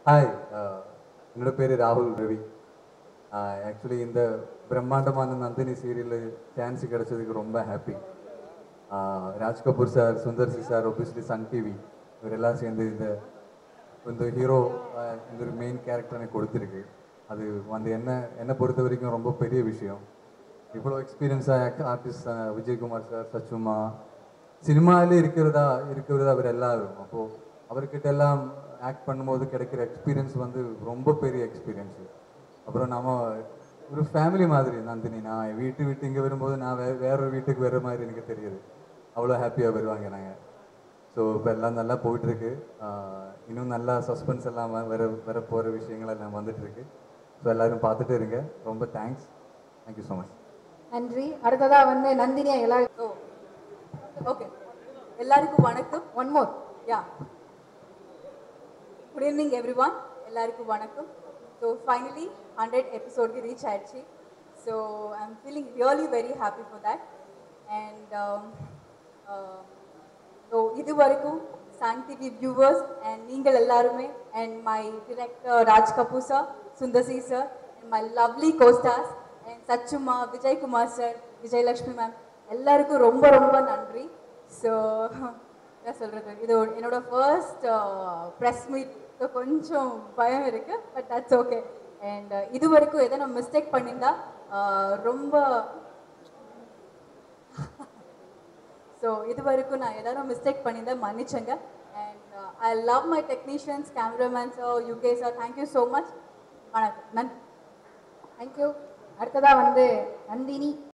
hi என்னோட பேர் ராகுல் ரவி ஆக்சுவலி இந்த பிரம்மாண்டமான நந்தினி சீரியலில் சான்ஸ் கிடைச்சதுக்கு ரொம்ப happy Raj Kapoor sir Sundar C sir obviously Sun TV இவரெல்லாம் சேர்ந்து இந்த இந்த ஹீரோ இந்த ஒரு மெயின் கேரக்டர் எனக்கு கொடுத்துருக்கு அது வந்து என்ன என்னை பொறுத்த வரைக்கும் ரொம்ப பெரிய விஷயம் இவ்வளோ எக்ஸ்பீரியன்ஸாக ஆர்டிஸ்ட் விஜயகுமார் சார் சச்சுமா சினிமாவிலே இருக்கிறதா இருக்கிறதா அவர் எல்லாரும் அப்போது அவர்கிட்ட எல்லாம் ஆக்ட் பண்ணும்போது கிடைக்கிற எக்ஸ்பீரியன்ஸ் வந்து ரொம்ப பெரிய எக்ஸ்பீரியன்ஸு அப்புறம் நாம ஒரு ஃபேமிலி மாதிரி நந்தினி நான் என் வீட்டு விட்டு இங்கே வரும்போது நான் வே வேற ஒரு வீட்டுக்கு வர மாதிரி எனக்கு தெரியுது அவ்வளோ ஹாப்பியாக வருவாங்க நாங்கள் ஸோ இப்போ எல்லாம் நல்லா போயிட்டுருக்கு இன்னும் நல்லா சஸ்பென்ஸ் எல்லாம் வ- வர வர போகிற விஷயங்கள் எல்லாம் வந்துட்டு இருக்கு ஸோ எல்லாரும் பார்த்துட்டு இருங்க ரொம்ப தேங்க்ஸ் தேங்க்யூ ஸோ மச் நன்றி அடுத்ததா வந்து நந்தினியா எல்லாரும் ஓகே எல்லாருக்கும் வணக்கம் one more yeah good evening everyone எல்லாருக்கும் வணக்கம் ஸோ ஃபைனலி ஹண்ட்ரட் எபிசோட்க்கு ரீச் ஆயிடுச்சு so I'm feeling really very happy for that and so இது வரைக்கும் சன் டிவி வியூவர்ஸ் அண்ட் நீங்கள் எல்லாருமே and my director Raj Kapoor sir Sundar C sir and my lovely costars and Sachumma Vijayakumar sir Vijayalakshmi ma'am எல்லாருக்கும் ரொம்ப ரொம்ப நன்றி ஸோ என்ன சொல்கிறது இது ஒரு- என்னோட ஃபர்ஸ்ட் ப்ரெஸ் மீட் ஸோ கொஞ்சம் பயம் இருக்கு பட் தட்ஸ் ஓகே அண்ட் இது வரைக்கும் எதனா மிஸ்டேக் பண்ணியிருந்தா uh, ரொம்ப ஸோ இது வரைக்கும் நான் ஏதாவது மிஸ்டேக் பண்ணியிருந்தேன் மன்னிச்சங்க and I love my technicians cameraman sir UK sir thank you so much வணக்கம் நன்றி தேங்க்யூ அடுத்ததா வந்து நந்தினி